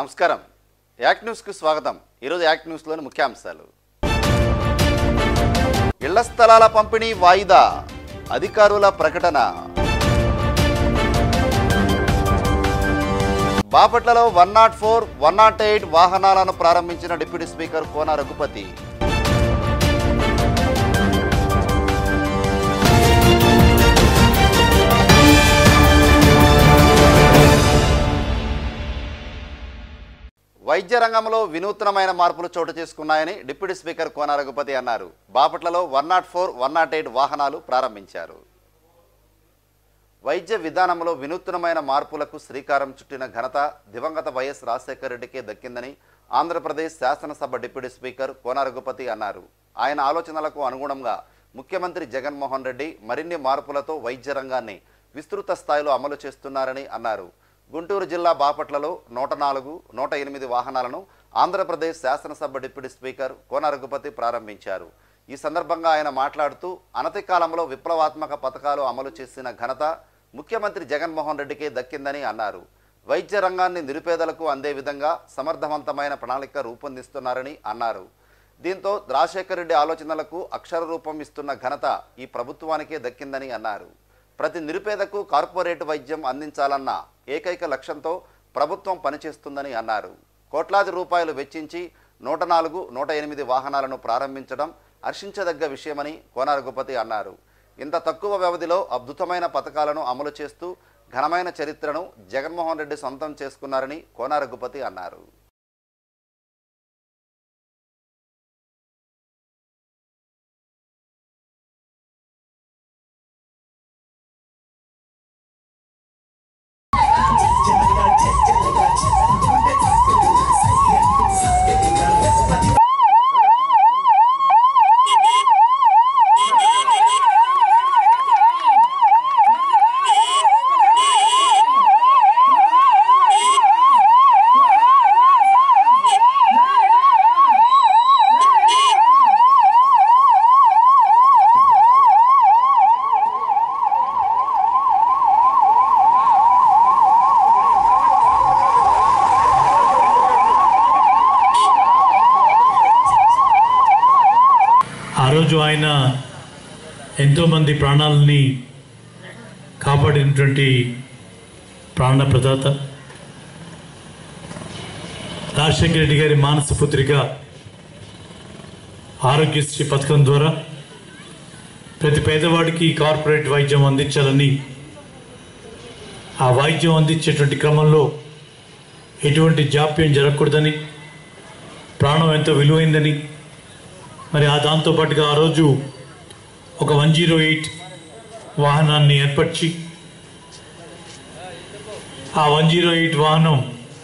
నమస్కారం యాక్ట్ న్యూస్కి స్వాగతం ఈరోజు యాక్ట్ న్యూస్లోని ముఖ్యాంశాలు ఇళ్ల స్థలాల పంపిణీ వాయిదా అధికారుల ప్రకటన బాపట్లలో one not four one not eight వాహనాలను ప్రారంభించిన డిప్యూటీ స్పీకర్ కోన రఘుపతి వైద్య రంగంలో వినూత్నమైన మార్పులు చోటు చేసుకున్నాయని డిప్యూటీ స్పీకర్ కోన రఘుపతి అన్నారు బాపట్లలో one not four one not eight వాహనాలు ప్రారంభించారు వైద్య విధానంలో వినూత్నమైన మార్పులకు శ్రీకారం చుట్టిన ఘనత దివంగత వైఎస్ రాజశేఖర రెడ్డికే దక్కిందని ఆంధ్రప్రదేశ్ శాసనసభ డిప్యూటీ స్పీకర్ కోన రఘుపతి అన్నారు ఆయన ఆలోచనలకు అనుగుణంగా ముఖ్యమంత్రి జగన్మోహన్ రెడ్డి మరిన్ని మార్పులతో వైద్య రంగాన్ని విస్తృత స్థాయిలో అమలు చేస్తున్నారని అన్నారు గుంటూరు జిల్లా బాపట్లలో నూట నాలుగు నూట ఎనిమిది వాహనాలను ఆంధ్రప్రదేశ్ శాసనసభ డిప్యూటీ స్పీకర్ కోన రఘుపతి ప్రారంభించారు ఈ సందర్భంగా ఆయన మాట్లాడుతూ అనతి కాలంలో విప్లవాత్మక పథకాలు అమలు చేసిన ఘనత ముఖ్యమంత్రి జగన్మోహన్ రెడ్డికే దక్కిందని అన్నారు వైద్య రంగాన్ని నిరుపేదలకు అందే విధంగా సమర్థవంతమైన ప్రణాళిక రూపొందిస్తున్నారని అన్నారు దీంతో రాజశేఖర రెడ్డి ఆలోచనలకు అక్షర రూపం ఇస్తున్న ఘనత ఈ ప్రభుత్వానికే దక్కిందని అన్నారు ప్రతి నిరుపేదకు కార్పొరేట్ వైద్యం అందించాలన్న ఏకైక లక్ష్యంతో ప్రభుత్వం పనిచేస్తుందని అన్నారు కోట్లాది రూపాయలు వెచ్చించి నూట నాలుగు నూట ఎనిమిది వాహనాలను ప్రారంభించడం హర్షించదగ్గ విషయమని కోన రఘుపతి అన్నారు ఇంత తక్కువ వ్యవధిలో అద్భుతమైన పథకాలను అమలు చేస్తూ ఘనమైన చరిత్రను జగన్మోహన్ రెడ్డి సొంతం చేసుకున్నారని కోన రఘుపతి అన్నారు ఆ రోజు ఆయన ఎంతోమంది ప్రాణాలని కాపాడినటువంటి ప్రాణ ప్రదాత రాజశేఖర రెడ్డి గారి మానస పుత్రిక ఆరోగ్యశ్రీ పథకం ద్వారా ప్రతి పేదవాడికి కార్పొరేట్ వైద్యం అందించాలని ఆ వైద్యం అందించేటువంటి క్రమంలో ఎటువంటి జాప్యం జరగకూడదని ప్రాణం ఎంతో విలువైందని మరి ఆ దాంతోపాటుగా ఆ రోజు ఒక వన్ జీరో ఎయిట్ వాహనాన్ని ఏర్పరిచి ఆ వన్ జీరో ఎయిట్ వాహనం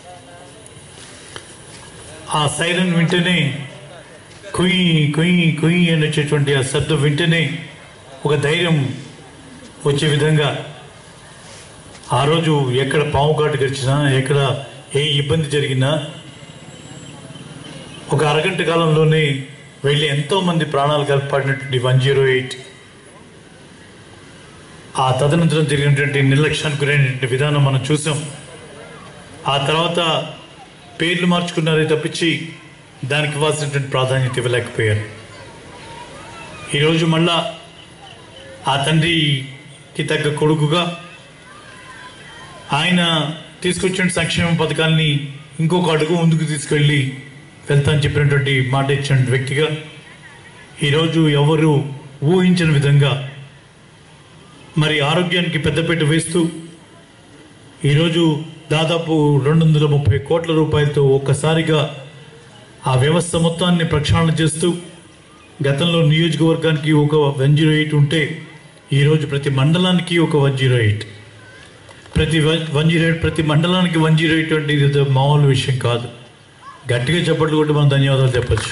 ఆ సైరన్ వింటేనే కుయ్యి కుయ్యి కుయ్యి అని వచ్చేటువంటి ఆ శబ్దం వింటేనే ఒక ధైర్యం వచ్చే విధంగా ఆ రోజు ఎక్కడ పాము కాటు గడిచినా ఎక్కడ ఏ ఇబ్బంది జరిగినా ఒక అరగంట కాలంలోనే వెళ్ళి ఎంతో మంది ప్రాణాలు కాపాడినటువంటి వన్ జీరో ఎయిట్ ఆ తదనంతరం జరిగినటువంటి నిర్లక్ష్యానికి గురైనటువంటి విధానం మనం చూసాం ఆ తర్వాత పేర్లు మార్చుకున్నారే తప్పించి దానికి ఇవ్వాల్సినటువంటి ప్రాధాన్యత ఇవ్వలేకపోయారు ఈరోజు మళ్ళా ఆ తండ్రికి తగ్గ కొడుకుగా ఆయన తీసుకొచ్చిన సంక్షేమ పథకాల్ని ఇంకొక అడుగు ముందుకు తీసుకెళ్ళి వెళ్తాను చెప్పినటువంటి మాట ఇచ్చిన వ్యక్తిగా ఈరోజు ఎవరు ఊహించిన విధంగా మరి ఆరోగ్యానికి పెద్దపీట వేస్తూ ఈరోజు దాదాపు రెండు వందల ముప్పై కోట్ల రూపాయలతో ఒక్కసారిగా ఆ వ్యవస్థ మొత్తాన్ని ప్రక్షాళన చేస్తూ గతంలో నియోజకవర్గానికి ఒక వన్ జీరో ఎయిట్ ఉంటే ఈరోజు ప్రతి మండలానికి ఒక వన్ జీరో ఎయిట్ ప్రతి వన్ జీరో ఎయిట్ ప్రతి మండలానికి వన్ జీరో ఎయిట్ అంటే ఇది మామూలు విషయం కాదు గట్టిగా చెప్పట్లు కొట్టి మనం ధన్యవాదాలు చెప్పచ్చు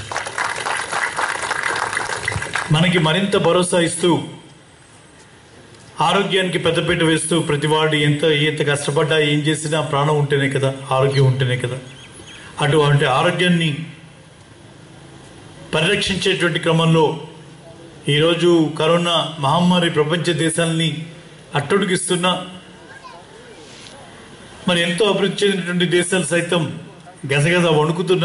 మనకి మరింత భరోసా ఇస్తూ ఆరోగ్యానికి పెద్దపీట వేస్తూ ప్రతివాడు ఎంత ఎంత కష్టపడ్డా ఏం చేసినా ప్రాణం ఉంటేనే కదా ఆరోగ్యం ఉంటేనే కదా అటువంటి ఆరోగ్యాన్ని పరిరక్షించేటువంటి క్రమంలో ఈరోజు కరోనా మహమ్మారి ప్రపంచ దేశాలని అట్టడుగిస్తున్న మరి ఎంతో అభివృద్ధి చెందినటువంటి దేశాలు సైతం గసగస వణుకుతున్నా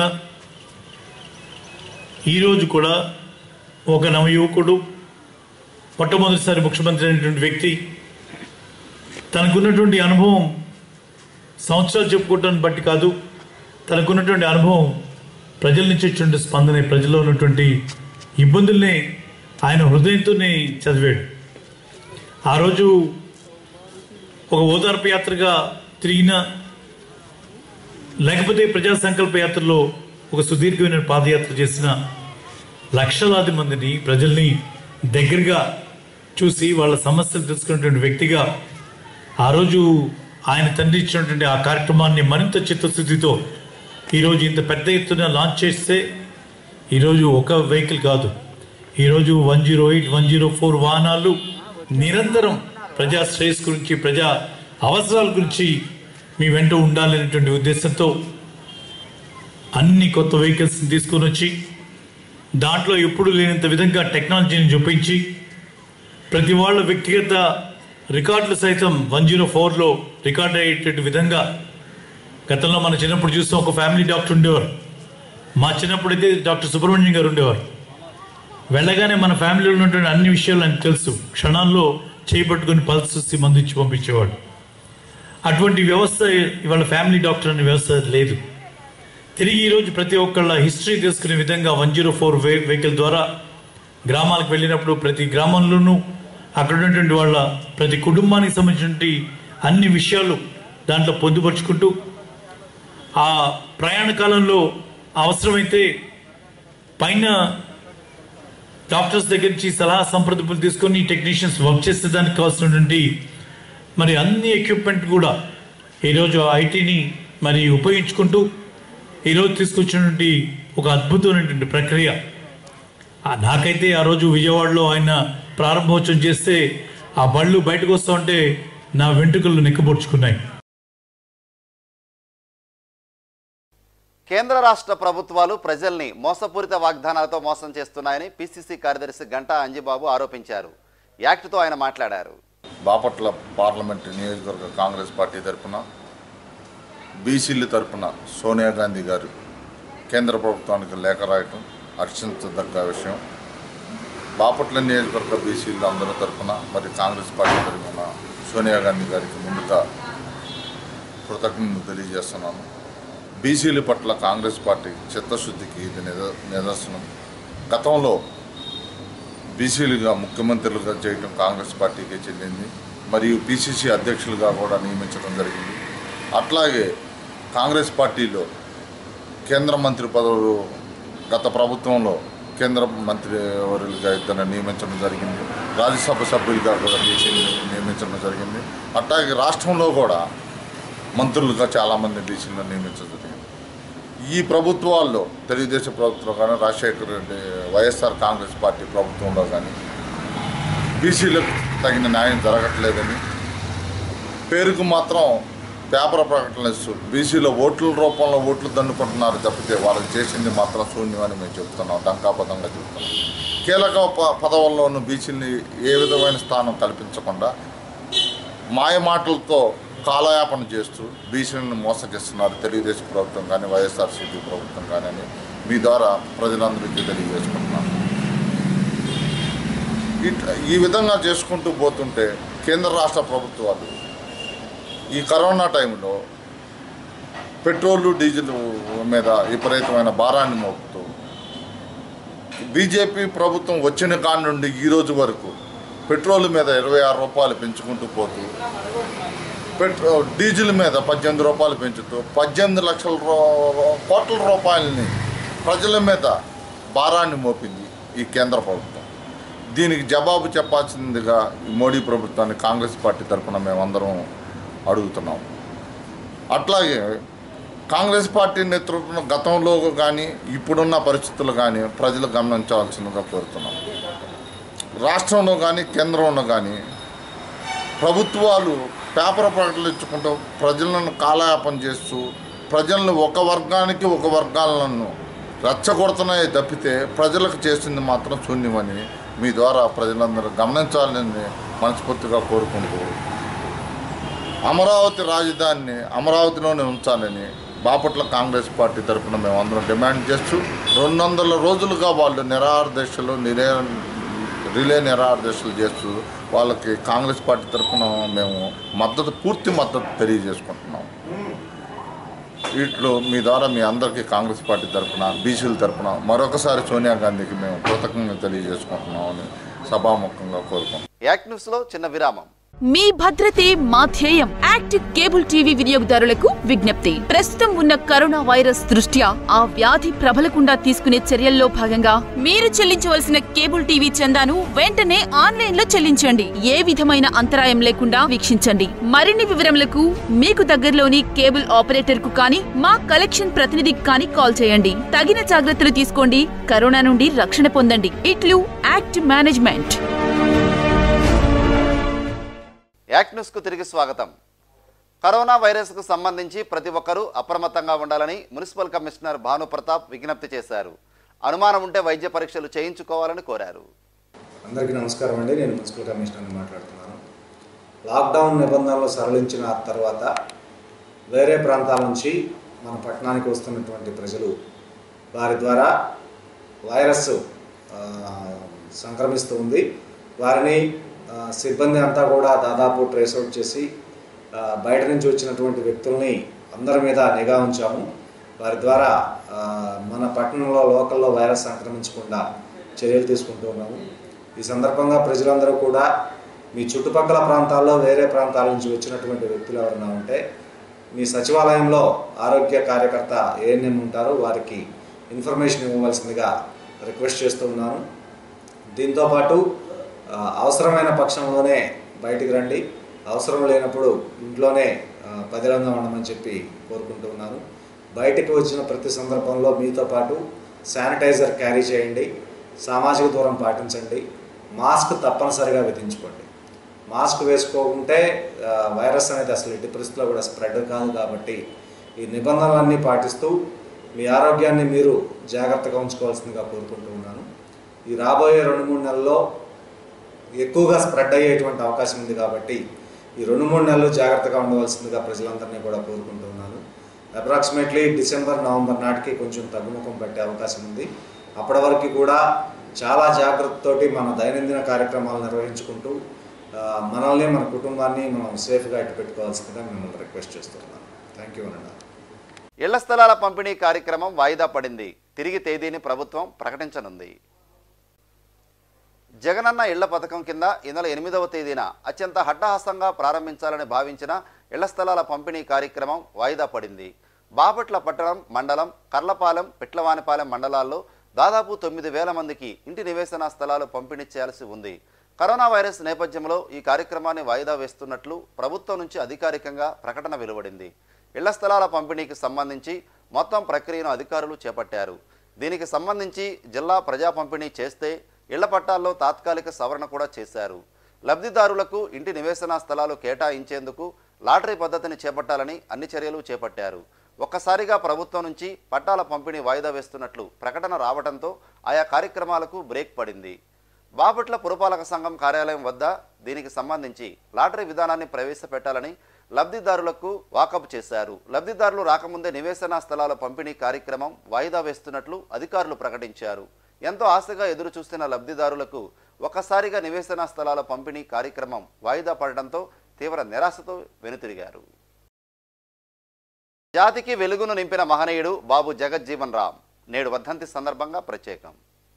ఈరోజు కూడా ఒక నవయువకుడు మొట్టమొదటిసారి ముఖ్యమంత్రి అయినటువంటి వ్యక్తి తనకున్నటువంటి అనుభవం సంవత్సరాలు చెప్పుకోవటాన్ని బట్టి కాదు తనకున్నటువంటి అనుభవం ప్రజల నుంచి వచ్చినటువంటి స్పందన ప్రజల్లో ఉన్నటువంటి ఇబ్బందుల్ని ఆయన హృదయంతోనే చదివాడు ఆ రోజు ఒక ఓదార్పు యాత్రగా తిరిగిన లేకపోతే ప్రజా సంకల్ప యాత్రలో ఒక సుదీర్ఘమైన పాదయాత్ర చేసిన లక్షలాది మందిని ప్రజల్ని దగ్గరగా చూసి వాళ్ళ సమస్యలు తెలుసుకున్నటువంటి వ్యక్తిగా ఆ రోజు ఆయన తండ్రి ఇచ్చినటువంటి ఆ కార్యక్రమాన్ని మరింత చిత్తశుద్ధితో ఈరోజు ఇంత పెద్ద ఎత్తున లాంచ్ చేస్తే ఈరోజు ఒక వెహికల్ కాదు ఈరోజు one zero eight one zero four వాహనాలు నిరంతరం ప్రజా శ్రేయస్ గురించి ప్రజా అవసరాల గురించి మీ వెంట ఉండాలనేటువంటి ఉద్దేశంతో అన్ని కొత్త వెహికల్స్ తీసుకొని వచ్చి దాంట్లో ఎప్పుడు లేనంత విధంగా టెక్నాలజీని చూపించి ప్రతి వాళ్ళ వ్యక్తిగత రికార్డులు సైతం వన్ జీరో ఫోర్లో రికార్డ్ అయ్యేటటువంటి విధంగా గతంలో మన చిన్నప్పుడు చూస్తాం ఒక ఫ్యామిలీ డాక్టర్ ఉండేవారు మా చిన్నప్పుడు అయితే డాక్టర్ సుబ్రహ్మణ్యం గారు ఉండేవారు వెళ్ళగానే మన ఫ్యామిలీలో ఉన్నటువంటి అన్ని విషయాలు ఆయనకు తెలుసు క్షణాల్లో చేపట్టుకుని పల్స్ చూసి మందు ఇచ్చి పంపించేవాడు అటువంటి వ్యవస్థ ఇవాళ ఫ్యామిలీ డాక్టర్ అనే వ్యవస్థ లేదు తిరిగి ఈరోజు ప్రతి ఒక్కళ్ళ హిస్టరీ తెలుసుకునే విధంగా వన్ జీరో ఫోర్ వెహికల్ ద్వారా గ్రామాలకు వెళ్ళినప్పుడు ప్రతి గ్రామంలోనూ అక్కడ ఉన్నటువంటి వాళ్ళ ప్రతి కుటుంబానికి సంబంధించినటువంటి అన్ని విషయాలు దాంట్లో పొందుపరుచుకుంటూ ఆ ప్రయాణ కాలంలో అవసరమైతే పైన డాక్టర్స్ దగ్గర నుంచి సలహా సంప్రదింపులు తీసుకొని టెక్నీషియన్స్ వర్క్ చేసే దానికి కావాల్సినటువంటి మరి అన్ని ఎక్విప్మెంట్ కూడా ఈరోజు ఐటీని మరి ఉపయోగించుకుంటూ ఈరోజు తీసుకొచ్చినటువంటి ఒక అద్భుతమైనటువంటి ప్రక్రియ ఆ నాకైతే ఆ రోజు విజయవాడలో ఆయన ప్రారంభోత్సవం చేస్తే ఆ బళ్ళు బయటకు వస్తూ ఉంటే నా వెంట్రుకలు నెక్కబొడుచుకున్నాయి కేంద్ర రాష్ట్ర ప్రభుత్వాలు ప్రజల్ని మోసపూరిత వాగ్దానాలతో మోసం చేస్తున్నాయని పిసిసి కార్యదర్శి గంటా అంజిబాబు ఆరోపించారు యాక్ట్తో ఆయన మాట్లాడారు బాపట్ల పార్లమెంటు నియోజకవర్గ కాంగ్రెస్ పార్టీ తరఫున బీసీల తరఫున సోనియా గాంధీ గారు కేంద్ర ప్రభుత్వానికి లేఖ రాయటం హర్షించదగ్గ విషయం బాపట్ల నియోజకవర్గ బీసీలు అందరి తరఫున మరి కాంగ్రెస్ పార్టీ తరఫున సోనియా గాంధీ గారికి ముందుగా కృతజ్ఞతలు తెలియజేస్తున్నాను బీసీల పట్ల కాంగ్రెస్ పార్టీ చిత్తశుద్ధికి ఇది నిద నిదర్శనం గతంలో బీసీలుగా ముఖ్యమంత్రులుగా చేయటం కాంగ్రెస్ పార్టీకే చెల్లింది మరియు పిసిసి అధ్యక్షులుగా కూడా నియమించడం జరిగింది అట్లాగే కాంగ్రెస్ పార్టీలో కేంద్ర మంత్రి పదవులు గత ప్రభుత్వంలో కేంద్ర మంత్రి వర్యులుగా ఇద్దరు నియమించడం జరిగింది రాజ్యసభ సభ్యులుగా కూడా బీసీని నియమించడం జరిగింది అట్లాగే రాష్ట్రంలో కూడా మంత్రులుగా చాలామంది బీసీలను నియమించడం జరిగింది ఈ ప్రభుత్వాల్లో తెలుగుదేశం ప్రభుత్వంలో కానీ Rajasekhara Reddy YSR Congress party ప్రభుత్వంలో కానీ బీసీలకు తగిన న్యాయం జరగట్లేదని పేరుకు మాత్రం పేపర్ ప్రకటనలు ఇస్తూ బీసీలో ఓట్ల రూపంలో ఓట్లు దండుకుంటున్నారు తప్పితే వాళ్ళకి చేసింది మాత్రం శూన్యమని మేము చెప్తున్నాం డంకాపదంగా చెప్తున్నాం కీలక ప పదవుల్లోనూ బీసీని ఏ విధమైన స్థానం కల్పించకుండా మాయ మాటలతో కాలయాపన చేస్తూ బీసీలను మోసగిస్తున్నారు తెలుగుదేశం ప్రభుత్వం కానీ వైఎస్ఆర్సీపీ ప్రభుత్వం కానీ అని మీ ద్వారా ప్రజలందరికీ తెలియజేసుకుంటున్నాను ఇట్ ఈ విధంగా చేసుకుంటూ పోతుంటే కేంద్ర రాష్ట్ర ప్రభుత్వాలు ఈ కరోనా టైంలో పెట్రోలు డీజిల్ మీద విపరీతమైన భారాన్ని మోపుతూ బీజేపీ ప్రభుత్వం వచ్చిన కాడి నుండి ఈ రోజు వరకు పెట్రోల్ మీద ఇరవై ఆరు రూపాయలు పెంచుకుంటూ పోతూ పెట్రో డీజిల్ మీద పద్దెనిమిది రూపాయలు పెంచుతూ పద్దెనిమిది లక్షల రూ- కోట్ల రూపాయలని ప్రజల మీద భారాన్ని మోపింది ఈ కేంద్ర ప్రభుత్వం దీనికి జవాబు చెప్పాల్సిందిగా ఈ మోడీ ప్రభుత్వాన్ని కాంగ్రెస్ పార్టీ తరఫున మేమందరం అడుగుతున్నాం అట్లాగే కాంగ్రెస్ పార్టీ నేతృత్వం గతంలో కానీ ఇప్పుడున్న పరిస్థితులు కానీ ప్రజలు గమనించవలసిందిగా కోరుతున్నాం రాష్ట్రంలో కానీ కేంద్రంలో కానీ ప్రభుత్వాలు పేపర్ ప్రకటనలు ఇచ్చుకుంటూ ప్రజలను కాలయాపన చేస్తూ ప్రజలను ఒక వర్గానికి ఒక వర్గాలను రెచ్చగొడుతున్నాయి తప్పితే ప్రజలకు చేసింది మాత్రం శూన్యమని మీ ద్వారా ప్రజలందరూ గమనించాలని మనస్ఫూర్తిగా కోరుకుంటూ అమరావతి రాజధానిని అమరావతిలోనే ఉంచాలని బాపట్ల కాంగ్రెస్ పార్టీ తరఫున మేము అందరం డిమాండ్ చేస్తూ రెండు వందల రోజులుగా వాళ్ళు నిరాహారదీక్షలు నిరే రిలే నిరాహారదీక్షలు చేస్తూ వాళ్ళకి కాంగ్రెస్ పార్టీ తరఫున మేము మద్దతు పూర్తి మద్దతు తెలియజేసుకుంటున్నాం వీటిలో మీ ద్వారా మీ అందరికీ కాంగ్రెస్ పార్టీ తరఫున బీసీల తరఫున మరొకసారి సోనియా గాంధీకి మేము కృతజ్ఞత తెలియజేసుకుంటున్నామని సభాముఖంగా కోరుకుంటున్నాం యాక్ట్ న్యూస్లో చిన్న విరామం మీ భద్రతే మా ధ్యేయం యాక్టివ్ కేబుల్ టీవీ వినియోగదారులకు విజ్ఞప్తి ప్రస్తుతం ఉన్న కరోనా వైరస్ దృష్ట్యా ఆ వ్యాధి ప్రబలకుండా తీసుకునే చర్యల్లో భాగంగా మీరు చెల్లించవలసిన కేబుల్ టీవీ చందాను వెంటనే ఆన్లైన్ లో చెల్లించండి ఏ విధమైన అంతరాయం లేకుండా వీక్షించండి మరిన్ని వివరములకు మీకు దగ్గరలోని కేబుల్ ఆపరేటర్ కు కానీ మా కలెక్షన్ ప్రతినిధికి కానీ కాల్ చేయండి తగిన జాగ్రత్తలు తీసుకోండి కరోనా నుండి రక్షణ పొందండి ఇట్లు యాక్ట్ మేనేజ్మెంట్ యాక్ట్ న్యూస్కు తిరిగి స్వాగతం కరోనా వైరస్కు సంబంధించి ప్రతి ఒక్కరూ అప్రమత్తంగా ఉండాలని మున్సిపల్ కమిషనర్ భాను ప్రతాప్ విజ్ఞప్తి చేశారు అనుమానం ఉంటే వైద్య పరీక్షలు చేయించుకోవాలని కోరారు అందరికీ నమస్కారం అండి నేను మున్సిపల్ కమిషనర్ని మాట్లాడుతున్నాను లాక్డౌన్ నిబంధనలు సరళించిన తర్వాత వేరే ప్రాంతాల నుంచి మన పట్టణానికి వస్తున్నటువంటి ప్రజలు వారి ద్వారా వైరస్ ఆ, సంక్రమిస్తూ ఉంది వారిని ఆ, సిబ్బంది అంతా కూడా దాదాపు ట్రేస్ అవుట్ చేసి ఆ, బయట నుంచి వచ్చినటువంటి వ్యక్తుల్ని అందరి మీద నిఘా ఉంచాము వారి ద్వారా ఆ, మన పట్టణంలో లోకల్లో వైరస్ సంక్రమించకుండా చర్యలు తీసుకుంటూ ఉన్నాము ఈ సందర్భంగా ప్రజలందరూ కూడా మీ చుట్టుపక్కల ప్రాంతాల్లో వేరే ప్రాంతాల నుంచి వచ్చినటువంటి వ్యక్తులు ఎవరైనా ఉంటే మీ సచివాలయంలో ఆరోగ్య కార్యకర్త ఏఎన్ఎం ఉంటారో వారికి ఇన్ఫర్మేషన్ ఇవ్వవలసిందిగా రిక్వెస్ట్ చేస్తూ ఉన్నాను దీంతోపాటు ఆ, అవసరమైన పక్షంలోనే బయటికి రండి అవసరం లేనప్పుడు ఇంట్లోనే ఆ, పదిలంగా ఉండమని చెప్పి కోరుకుంటూ ఉన్నాను బయటికి వచ్చిన ప్రతి సందర్భంలో మీతో పాటు శానిటైజర్ క్యారీ చేయండి సామాజిక దూరం పాటించండి మాస్క్ తప్పనిసరిగా విధించుకోండి మాస్క్ వేసుకోకుంటే ఆ, వైరస్ అనేది అసలు ఎట్టి పరిస్థితుల్లో కూడా స్ప్రెడ్ కాదు కాబట్టి ఈ నిబంధనలన్నీ పాటిస్తూ మీ ఆరోగ్యాన్ని మీరు జాగ్రత్తగా ఉంచుకోవాల్సిందిగా కోరుకుంటూ ఉన్నాను ఈ రాబోయే రెండు మూడు నెలల్లో ఎక్కువగా స్ప్రెడ్ అయ్యేటువంటి అవకాశం ఉంది కాబట్టి ఈ రెండు మూడు నెలలు జాగ్రత్తగా ఉండవలసిందిగా ప్రజలందరినీ కూడా కోరుకుంటున్నాను అప్రాక్సిమేట్లీ డిసెంబర్ నవంబర్ నాటికి కొంచెం తగ్గుముఖం పట్టే అవకాశం ఉంది అప్పటి వరకు కూడా చాలా జాగ్రత్తతోటి మన దైనందిన కార్యక్రమాలు నిర్వహించుకుంటూ ఆ, మనల్ని మన కుటుంబాన్ని మనం సేఫ్గా ఇటు పెట్టుకోవాల్సిందిగా మిమ్మల్ని రిక్వెస్ట్ చేస్తున్నాను థ్యాంక్ యూ అనండి ఇళ్ల స్థలాల పంపిణీ కార్యక్రమం వాయిదా పడింది తిరిగి తేదీని ప్రభుత్వం ప్రకటించనుంది జగనన్న ఇళ్ల పథకం కింద ఈ నెల ఎనిమిదవ తేదీన అత్యంత హట్టహాసంగా ప్రారంభించాలని భావించిన ఇళ్ల స్థలాల పంపిణీ కార్యక్రమం వాయిదా పడింది బాపట్ల పట్టణం మండలం కర్లపాలెం పిట్లవానిపాలెం మండలాల్లో దాదాపు తొమ్మిది వేల మందికి ఇంటి నివేశన స్థలాలు పంపిణీ చేయాల్సి ఉంది కరోనా వైరస్ నేపథ్యంలో ఈ కార్యక్రమాన్ని వాయిదా వేస్తున్నట్లు ప్రభుత్వం నుంచి అధికారికంగా ప్రకటన వెలువడింది ఇళ్ల స్థలాల పంపిణీకి సంబంధించి మొత్తం ప్రక్రియను అధికారులు చేపట్టారు దీనికి సంబంధించి జిల్లా ప్రజా పంపిణీ చేస్తే ఇళ్ల పట్టాల్లో తాత్కాలిక సవరణ కూడా చేశారు లబ్ధిదారులకు ఇంటి నివేశన స్థలాలు కేటాయించేందుకు లాటరీ పద్ధతిని చేపట్టాలని అన్ని చర్యలు చేపట్టారు ఒక్కసారిగా ప్రభుత్వం నుంచి పట్టాల పంపిణీ వాయిదా వేస్తున్నట్లు ప్రకటన రావడంతో ఆయా కార్యక్రమాలకు బ్రేక్ పడింది బాపట్ల పురపాలక సంఘం కార్యాలయం వద్ద దీనికి సంబంధించి లాటరీ విధానాన్ని ప్రవేశపెట్టాలని లబ్ధిదారులకు వాకప్ చేశారు లబ్ధిదారులు రాకముందే నివేశన స్థలాల పంపిణీ కార్యక్రమం వాయిదా వేస్తున్నట్లు అధికారులు ప్రకటించారు ఎంతో ఆశగా ఎదురు చూస్తున్న లబ్ధిదారులకు ఒక్కసారిగా నివేశన స్థలాల పంపిణీ కార్యక్రమం వాయిదా పడడంతో తీవ్ర నిరాశతో వెనుతిరిగారు జాతికి వెలుగును నింపిన మహనీయుడు బాబు జగజ్జీవన్ రామ్ నేడు వర్ధంతి సందర్భంగా ప్రత్యేకం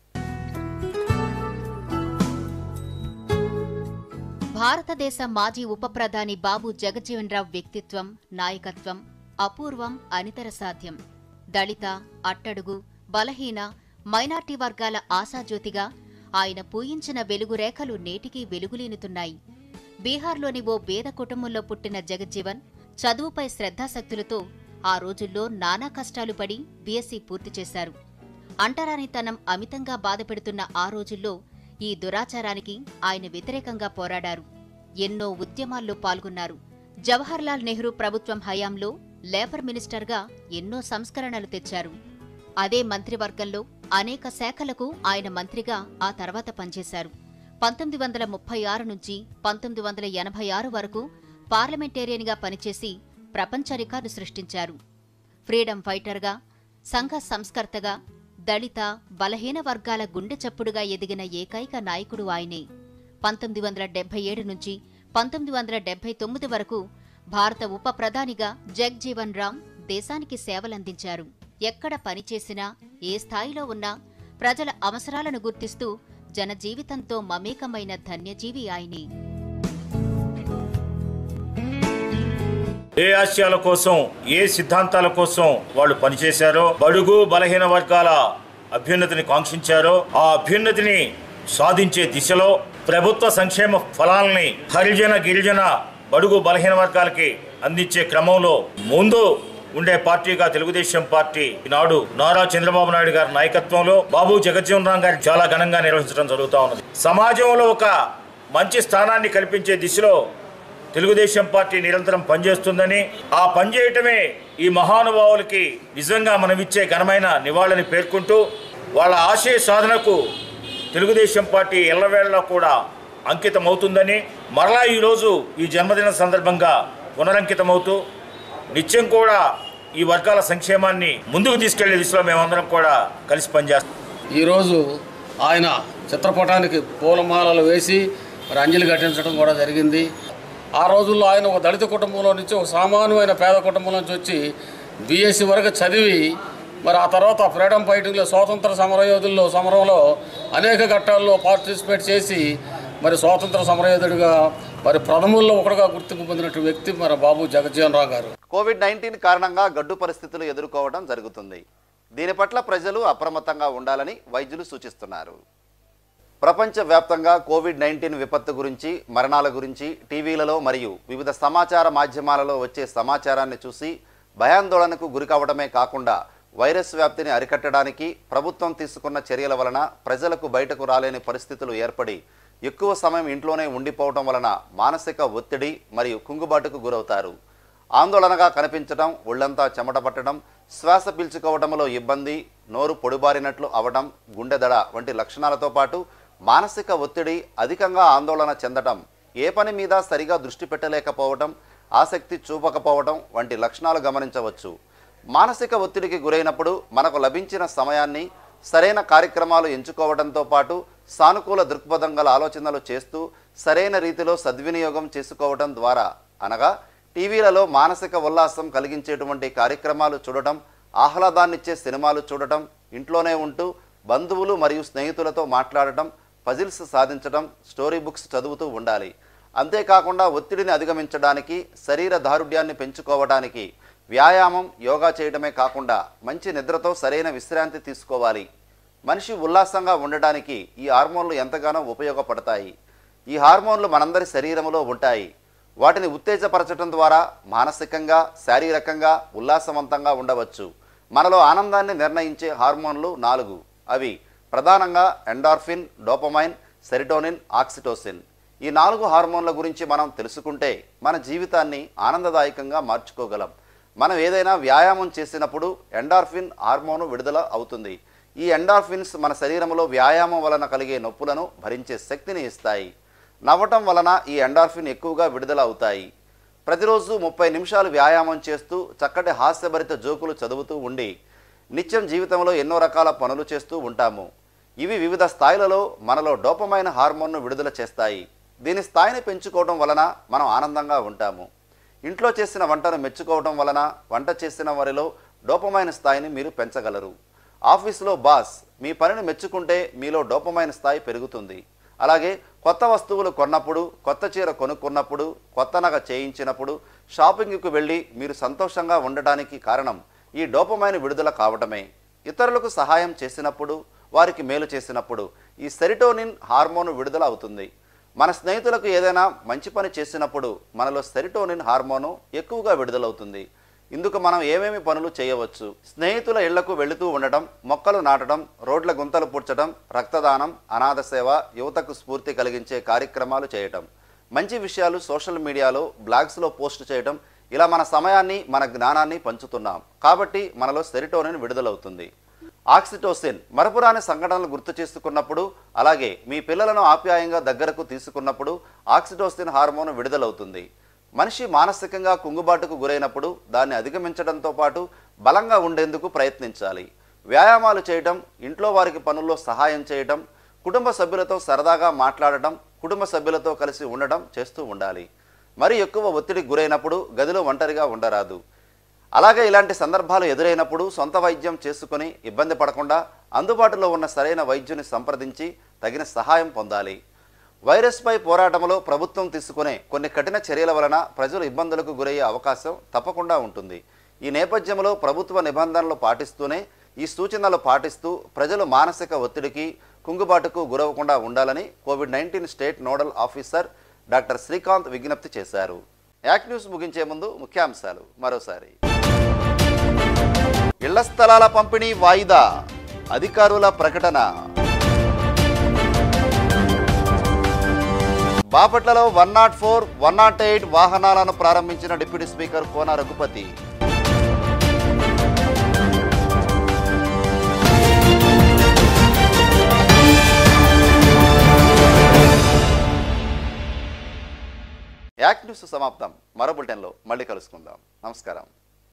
భారతదేశ మాజీ ఉప ప్రధాని బాబు జగజ్జీవన్ రావు వ్యక్తిత్వం నాయకత్వం అపూర్వం అనితర సాధ్యం దళిత అట్టడుగు బలహీన మైనార్టీ వర్గాల ఆశాజ్యోతిగా ఆయన పూయించిన వెలుగు రేఖలు నేటికీ వెలుగులీనుతున్నాయి బీహార్లోని ఓ పేద కుటుంబంలో పుట్టిన జగజ్జీవన్ చదువుపై శ్రద్ధాశక్తులతో ఆ రోజుల్లో నానా కష్టాలు పడి బీఎస్సీ పూర్తి చేశారు అంటరానితనం అమితంగా బాధపెడుతున్న ఆ రోజుల్లో ఈ దురాచారానికి ఆయన వ్యతిరేకంగా పోరాడారు ఎన్నో ఉద్యమాల్లో పాల్గొన్నారు జవహర్లాల్ నెహ్రూ ప్రభుత్వం హయాంలో లేబర్ మినిస్టర్గా ఎన్నో సంస్కరణలు తెచ్చారు అదే మంత్రివర్గంలో అనేక శాఖలకు ఆయన మంత్రిగా ఆ తర్వాత పనిచేశారు పంతొమ్మిది వందల ముప్పై ఆరు నుంచి పంతొమ్మిది వందల ఎనభై ఆరు వరకు పార్లమెంటేరియన్గా పనిచేసి ప్రపంచ రికార్డు సృష్టించారు ఫ్రీడమ్ ఫైటర్గా సంఘ సంస్కర్తగా దళిత బలహీన వర్గాల గుండె చప్పుడుగా ఎదిగిన ఏకైక నాయకుడు ఆయనే పంతొమ్మిది వందల డెబ్బై ఏడు నుంచి పంతొమ్మిది వందల డెబ్బై తొమ్మిది వరకు భారత ఉప ప్రధానిగా జగ్జీవన్ రామ్ దేశానికి సేవలందించారు ఎక్కడ పనిచేసినా ఏ స్థాయిలో ఉన్నా ప్రజల అవసరాలను గుర్తిస్తూ జనజీవితంతో మమేకమైన ధన్యజీవి ఆయనే ఏ ఆశయాల కోసం ఏ సిద్ధాంతాల కోసం వాళ్ళు పనిచేశారో బడుగు బలహీన వర్గాల అభ్యున్నతిని కాంక్షించారో ఆ అభ్యున్నతిని సాధించే దిశలో ప్రభుత్వ సంక్షేమ ఫలాల్ని హరిజన గిరిజన బడుగు బలహీన వర్గాలకి అందించే క్రమంలో ముందు ఉండే పార్టీగా తెలుగుదేశం పార్టీ ఈనాడు నారా చంద్రబాబు నాయుడు గారి నాయకత్వంలో బాబు జగజ్జీవన్ రామ్ గారి చాలా ఘనంగా నిర్వహించడం జరుగుతూ ఉన్నది సమాజంలో ఒక మంచి స్థానాన్ని కల్పించే దిశలో తెలుగుదేశం పార్టీ నిరంతరం పనిచేస్తుందని ఆ పనిచేయటమే ఈ మహానుభావులకి నిజంగా మనమిచ్చే ఘనమైన నివాళిని పేర్కొంటూ వాళ్ళ ఆశయ సాధనకు తెలుగుదేశం పార్టీ ఎల్లవేళలా కూడా అంకితమవుతుందని మరలా ఈరోజు ఈ జన్మదిన సందర్భంగా పునరంకితమవుతూ నిత్యం కూడా ఈ వర్గాల సంక్షేమాన్ని ముందుకు తీసుకెళ్లే దిశలో మేమందరం కూడా కలిసి పనిచేస్తాం ఈరోజు ఆయన చిత్రపటానికి పూలమాలలు వేసి మరి అంజలి ఘటించడం కూడా జరిగింది ఆ రోజుల్లో ఆయన ఒక దళిత కుటుంబంలో నుంచి ఒక సామాన్యమైన పేద కుటుంబం నుంచి వచ్చి బీఎస్సీ వరకు చదివి మరి ఆ తర్వాత ఫ్రీడమ్ ఫైటింగ్లో స్వాతంత్ర సమరయోధుల్లో సమరంలో అనేక ఘట్టాల్లో పార్టిసిపేట్ చేసి మరి స్వాతంత్ర సమరయోధుడిగా మరి ప్రథముల్లో ఒకడుగా గుర్తింపు పొందినటువంటి వ్యక్తి మరి బాబు జగజ్జీవన్ రావు గారు కోవిడ్ నైన్టీన్ కారణంగా గడ్డు పరిస్థితులు ఎదుర్కోవడం జరుగుతుంది దీని పట్ల ప్రజలు అప్రమత్తంగా ఉండాలని వైద్యులు సూచిస్తున్నారు ప్రపంచవ్యాప్తంగా కోవిడ్ నైన్టీన్ విపత్తు గురించి మరణాల గురించి టీవీలలో మరియు వివిధ సమాచార మాధ్యమాలలో వచ్చే సమాచారాన్ని చూసి భయాందోళనకు గురికావడమే కాకుండా వైరస్ వ్యాప్తిని అరికట్టడానికి ప్రభుత్వం తీసుకున్న చర్యల వలన ప్రజలకు బయటకు రాలేని పరిస్థితులు ఏర్పడి ఎక్కువ సమయం ఇంట్లోనే ఉండిపోవడం వలన మానసిక ఒత్తిడి మరియు కుంగుబాటుకు గురవుతారు ఆందోళనగా కనిపించడం ఒళ్ళంతా చెమట పట్టడం శ్వాస పీల్చుకోవడంలో ఇబ్బంది నోరు పొడిబారినట్లు అవడం గుండెదడ వంటి లక్షణాలతో పాటు మానసిక ఒత్తిడి అధికంగా ఆందోళన చెందడం ఏ పని మీద సరిగా దృష్టి పెట్టలేకపోవడం ఆసక్తి చూపకపోవడం వంటి లక్షణాలు గమనించవచ్చు మానసిక ఒత్తిడికి గురైనప్పుడు మనకు లభించిన సమయాన్ని సరైన కార్యక్రమాలు ఎంచుకోవడంతో పాటు సానుకూల దృక్పథం గల ఆలోచనలు చేస్తూ సరైన రీతిలో సద్వినియోగం చేసుకోవడం ద్వారా అనగా టీవీలలో మానసిక ఉల్లాసం కలిగించేటువంటి కార్యక్రమాలు చూడటం ఆహ్లాదాన్నిచ్చే సినిమాలు చూడటం ఇంట్లోనే ఉంటూ బంధువులు మరియు స్నేహితులతో మాట్లాడటం పజిల్స్ సాధించడం స్టోరీ బుక్స్ చదువుతూ ఉండాలి అంతేకాకుండా ఒత్తిడిని అధిగమించడానికి శరీర దారుఢ్యాన్ని పెంచుకోవడానికి వ్యాయామం యోగా చేయడమే కాకుండా మంచి నిద్రతో సరైన విశ్రాంతి తీసుకోవాలి మనిషి ఉల్లాసంగా ఉండడానికి ఈ హార్మోన్లు ఎంతగానో ఉపయోగపడతాయి ఈ హార్మోన్లు మనందరి శరీరంలో ఉంటాయి వాటిని ఉత్తేజపరచడం ద్వారా మానసికంగా శారీరకంగా ఉల్లాసవంతంగా ఉండవచ్చు మనలో ఆనందాన్ని నిర్ణయించే హార్మోన్లు నాలుగు అవి ప్రధానంగా ఎండార్ఫిన్ డోపమైన్ సెరిటోనిన్ ఆక్సిటోసిన్ ఈ నాలుగు హార్మోన్ల గురించి మనం తెలుసుకుంటే మన జీవితాన్ని ఆనందదాయకంగా మార్చుకోగలం మనం ఏదైనా వ్యాయామం చేసినప్పుడు ఎండార్ఫిన్ హార్మోను విడుదల అవుతుంది ఈ ఎండార్ఫిన్స్ మన శరీరంలో వ్యాయామం వలన కలిగే నొప్పులను భరించే శక్తిని ఇస్తాయి నవ్వటం వలన ఈ ఎండార్ఫిన్ ఎక్కువగా విడుదల అవుతాయి ప్రతిరోజు ముప్పై నిమిషాలు వ్యాయామం చేస్తూ చక్కటి హాస్యభరిత జోకులు చదువుతూ ఉండి నిత్యం జీవితంలో ఎన్నో రకాల పనులు చేస్తూ ఉంటాము ఇవి వివిధ స్థాయిలలో మనలో డోపమైన హార్మోన్ను విడుదల చేస్తాయి దీని స్థాయిని పెంచుకోవడం వలన మనం ఆనందంగా ఉంటాము ఇంట్లో చేసిన వంటను మెచ్చుకోవడం వలన వంట చేసిన వారిలో డోపమైన స్థాయిని మీరు పెంచగలరు ఆఫీసులో బాస్ మీ పనిని మెచ్చుకుంటే మీలో డోపమైన స్థాయి పెరుగుతుంది అలాగే కొత్త వస్తువులు కొన్నప్పుడు కొత్త చీర కొనుక్కున్నప్పుడు కొత్త నగ చేయించినప్పుడు షాపింగ్కు వెళ్ళి మీరు సంతోషంగా ఉండటానికి కారణం ఈ డోపమైన విడుదల కావటమే ఇతరులకు సహాయం చేసినప్పుడు వారికి మేలు చేసినప్పుడు ఈ సెరిటోనిన్ హార్మోన్ విడుదల అవుతుంది మన స్నేహితులకు ఏదైనా మంచి పని చేసినప్పుడు మనలో సెరిటోనిన్ హార్మోను ఎక్కువగా విడుదలవుతుంది ఇందుకు మనం ఏమేమి పనులు చేయవచ్చు స్నేహితుల ఇళ్లకు వెళుతూ ఉండటం మొక్కలు నాటడం రోడ్ల గుంతలు పూడ్చడం రక్తదానం అనాథ సేవ యువతకు స్ఫూర్తి కలిగించే కార్యక్రమాలు చేయటం మంచి విషయాలు సోషల్ మీడియాలో బ్లాగ్స్లో పోస్ట్ చేయడం ఇలా మన సమయాన్ని మన జ్ఞానాన్ని పంచుతున్నాం కాబట్టి మనలో సెరిటోనిన్ విడుదలవుతుంది ఆక్సిటోసిన్ మరపురాని సంఘటనలు గుర్తు చేసుకున్నప్పుడు అలాగే మీ పిల్లలను ఆప్యాయంగా దగ్గరకు తీసుకున్నప్పుడు ఆక్సిటోసిన్ హార్మోన్ విడుదలవుతుంది మనిషి మానసికంగా కుంగుబాటుకు గురైనప్పుడు దాన్ని అధిగమించడంతో పాటు బలంగా ఉండేందుకు ప్రయత్నించాలి వ్యాయామాలు చేయటం ఇంట్లో వారికి పనుల్లో సహాయం చేయటం కుటుంబ సభ్యులతో సరదాగా మాట్లాడటం కుటుంబ సభ్యులతో కలిసి ఉండడం చేస్తూ ఉండాలి మరి ఎక్కువ ఒత్తిడికి గురైనప్పుడు గదిలో ఒంటరిగా ఉండరాదు అలాగే ఇలాంటి సందర్భాలు ఎదురైనప్పుడు సొంత వైద్యం చేసుకుని ఇబ్బంది పడకుండా అందుబాటులో ఉన్న సరైన వైద్యుని సంప్రదించి తగిన సహాయం పొందాలి వైరస్పై పోరాటంలో ప్రభుత్వం తీసుకునే కొన్ని కఠిన చర్యల వలన ప్రజలు ఇబ్బందులకు గురయ్యే అవకాశం తప్పకుండా ఉంటుంది ఈ నేపథ్యంలో ప్రభుత్వ నిబంధనలు పాటిస్తూనే ఈ సూచనలు పాటిస్తూ ప్రజలు మానసిక ఒత్తిడికి కుంగుబాటుకు గురవకుండా ఉండాలని Covid nineteen state nodal officer doctor Srikanth విజ్ఞప్తి చేశారు యాక్ న్యూస్ ముగించే ముందు ముఖ్యాంశాలు మరోసారి ఇళ్ల స్థలాల పంపిణీ వాయిదా అధికారుల ప్రకటన బాపట్లలో one not four one not eight వాహనాలను ప్రారంభించిన డిప్యూటీ స్పీకర్ కోన రఘుపతి యాక్ న్యూస్ సమాప్తం మరో బులెటిన్లో మళ్ళీ కలుసుకుందాం నమస్కారం